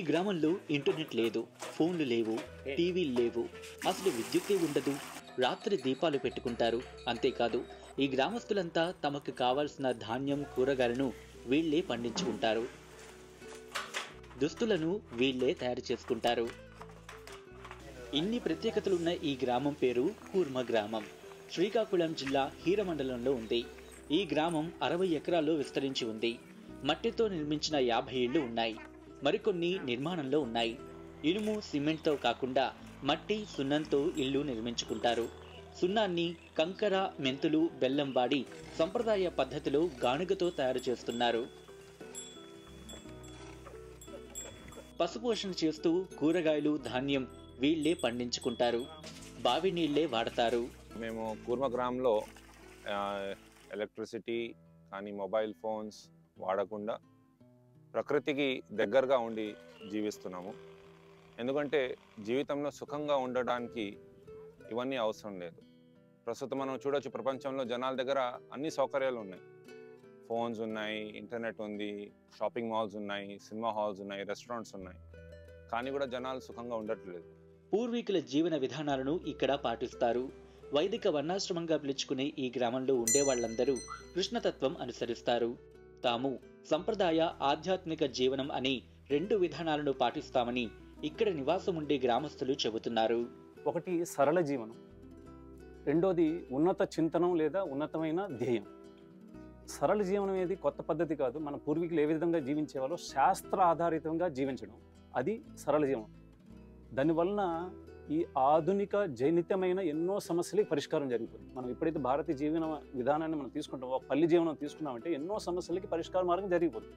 గ్రామంలో ఇంటర్నెట్ లేదు ఫోన్లు లేవు టీవీలు లేవు అసలు విద్యుత్తే ఉండదు రాత్రి దీపాలు పెట్టుకుంటారు అంతేకాదు ఈ గ్రామస్తులంతా తమకు కావాల్సిన ధాన్యం కూరగాయలను వీళ్ళే పండించుకుంటారు దుస్తులను వీళ్ళే తయారు చేసుకుంటారు ఇన్ని ప్రత్యేకతలున్న ఈ గ్రామం పేరు కూర్మ గ్రామం శ్రీకాకుళం జిల్లా హీరమండలంలో ఉంది ఈ గ్రామం అరవై ఎకరాల్లో విస్తరించి ఉంది మట్టితో నిర్మించిన యాభై ఇళ్లు ఉన్నాయి మరికొన్ని నిర్మాణంలో ఉన్నాయి ఇనుము సిమెంట్తో కాకుండా మట్టి సున్నంతో ఇల్లు నిర్మించుకుంటారు సున్నాన్ని కంకర మెంతులు బెల్లం వాడి సంప్రదాయ పద్ధతిలో గానుగతో తయారు చేస్తున్నారు పశుపోషణ చేస్తూ కూరగాయలు ధాన్యం వీళ్ళే పండించుకుంటారు బావి నీళ్లే వాడతారు మేము కూర్మ గ్రామంలో ఆ, ఎలక్ట్రిసిటీ కానీ మొబైల్ ఫోన్స్ వాడకుండా ప్రకృతికి దగ్గరగా ఉండి జీవిస్తున్నాము ఎందుకంటే జీవితంలో సుఖంగా ఉండడానికి ఇవన్నీ అవసరం లేదు ప్రస్తుతం మనం చూడొచ్చు ప్రపంచంలో జనాల దగ్గర అన్ని సౌకర్యాలు ఉన్నాయి ఫోన్స్ ఉన్నాయి ఇంటర్నెట్ ఉంది షాపింగ్ మాల్స్ ఉన్నాయి సినిమా హాల్స్ ఉన్నాయి రెస్టారెంట్స్ ఉన్నాయి కానీ కూడా జనాలు సుఖంగా ఉండట్లేదు పూర్వీకుల జీవన విధానాలను ఇక్కడ పాటిస్తారు వైదిక వర్ణాశ్రమంగా పిలుచుకునే ఈ గ్రామంలో ఉండే వాళ్ళందరూ కృష్ణతత్వం అనుసరిస్తారు తాము సంప్రదాయ ఆధ్యాత్మిక జీవనం అని రెండు విధానాలను పాటిస్తామని ఇక్కడ నివాసం ఉండే గ్రామస్తులు చెబుతున్నారు ఒకటి సరళ జీవనం రెండోది ఉన్నత చింతనం లేదా ఉన్నతమైన ధ్యేయం సరళ జీవనం అనేది కొత్త పద్ధతి కాదు మన పూర్వీకులు ఏ విధంగా జీవించేవాళ్ళో శాస్త్ర ఆధారితంగా జీవించడం అది సరళ జీవనం దానివలన ఈ ఆధునిక జైనిత్యమైన ఎన్నో సమస్యలకి పరిష్కారం జరిగిపోతుంది మనం ఎప్పుడైతే భారతీయ జీవన విధానాన్ని మనం తీసుకుంటామో ఆ పల్లి జీవనం తీసుకున్నామంటే ఎన్నో సమస్యలకి పరిష్కార మార్గం జరిగిపోతుంది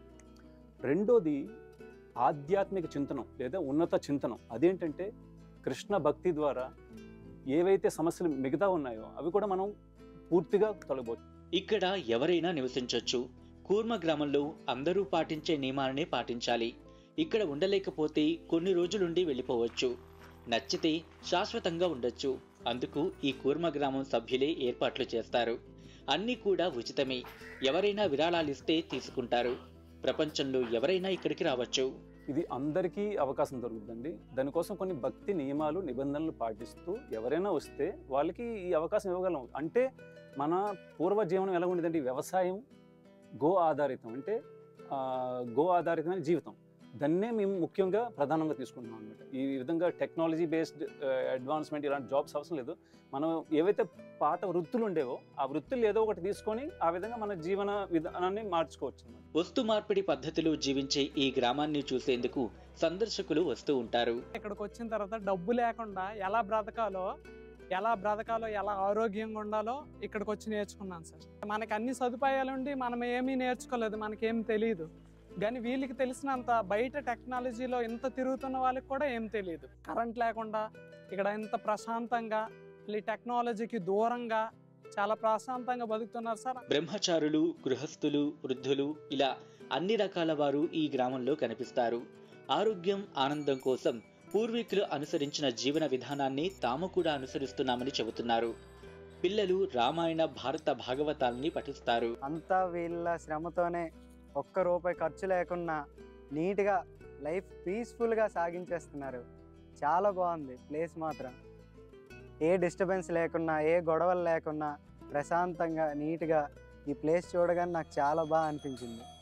రెండోది ఆధ్యాత్మిక చింతనం లేదా ఉన్నత చింతనం అదేంటంటే కృష్ణ భక్తి ద్వారా ఏవైతే సమస్యలు మిగతా ఉన్నాయో అవి కూడా మనం పూర్తిగా తొలగవచ్చు ఇక్కడ ఎవరైనా నివసించొచ్చు కూర్మ గ్రామంలో అందరూ పాటించే నియమాలనే పాటించాలి ఇక్కడ ఉండలేకపోతే కొన్ని రోజులుండి వెళ్ళిపోవచ్చు నచ్చితే శాశ్వతంగా ఉండొచ్చు అందుకు ఈ కూర్మ గ్రామం సభ్యులే ఏర్పాట్లు చేస్తారు అన్నీ కూడా ఉచితమే ఎవరైనా విరాళాలిస్తే తీసుకుంటారు ప్రపంచంలో ఎవరైనా ఇక్కడికి రావచ్చు ఇది అందరికీ అవకాశం దొరుకుతుందండి దానికోసం కొన్ని భక్తి నియమాలు నిబంధనలు పాటిస్తూ ఎవరైనా వస్తే వాళ్ళకి ఈ అవకాశం ఇవ్వగలం అంటే మన పూర్వ జీవనం ఎలా ఉండేదండి వ్యవసాయం గో ఆధారితం అంటే ఆ, గో ఆధారితమైన జీవితం దాన్నే మేము ముఖ్యంగా ప్రధానంగా తీసుకుంటున్నాం అనమాట ఈ విధంగా టెక్నాలజీ బేస్డ్ అడ్వాన్స్మెంట్ ఇలాంటి జాబ్స్ అవసరం లేదు మనం ఏవైతే పాత వృత్తులు ఉండేవో ఆ వృత్తులు ఏదో ఒకటి తీసుకొని ఆ విధంగా మన జీవన విధానాన్ని మార్చుకోవచ్చు అన్నమాట. వస్తు మార్పిడి పద్ధతిలో జీవించే ఈ గ్రామాన్ని చూసేందుకు సందర్శకులు వస్తూ ఉంటారు ఇక్కడికి వచ్చిన తర్వాత డబ్బు లేకుండా ఎలా బ్రతకాలో ఎలా బ్రతకాలో ఎలా ఆరోగ్యంగా ఉండాలో ఇక్కడికి వచ్చి నేర్చుకున్నాను సార్ మనకి అన్ని సదుపాయాలు ఉండి మనం ఏమీ నేర్చుకోలేదు మనకేం తెలియదు కానీ వీళ్ళకి తెలిసినంత బయట టెక్నాలజీలో ఇంత తిరుగుతున్న వాళ్ళకి కూడా ఏం తెలియదు కరెంట్ లేకుండా ఇక్కడ ఇంత ప్రశాంతంగా ఈ టెక్నాలజీకి దూరంగా చాలా ప్రశాంతంగా బతుకుతున్నారు సార్ బ్రహ్మచారులు గృహస్థులు వృద్ధులు ఇలా అన్ని రకాల వారు ఈ గ్రామంలో కనిపిస్తారు ఆరోగ్యం ఆనందం కోసం పూర్వీకులు అనుసరించిన జీవన విధానాన్ని తాము కూడా అనుసరిస్తున్నామని చెబుతున్నారు పిల్లలు రామాయణ భారత భాగవతాల్ని పఠిస్తారు అంతా వీళ్ళ శ్రమతోనే ఒక్క రూపాయి ఖర్చు లేకుండా నీట్గా లైఫ్ పీస్ఫుల్గా సాగించేస్తున్నారు చాలా బాగుంది ప్లేస్ మాత్రం ఏ డిస్టర్బెన్స్ లేకున్నా ఏ గొడవలు లేకున్నా ప్రశాంతంగా నీట్గా ఈ ప్లేస్ చూడగానే నాకు చాలా బాగా అనిపించింది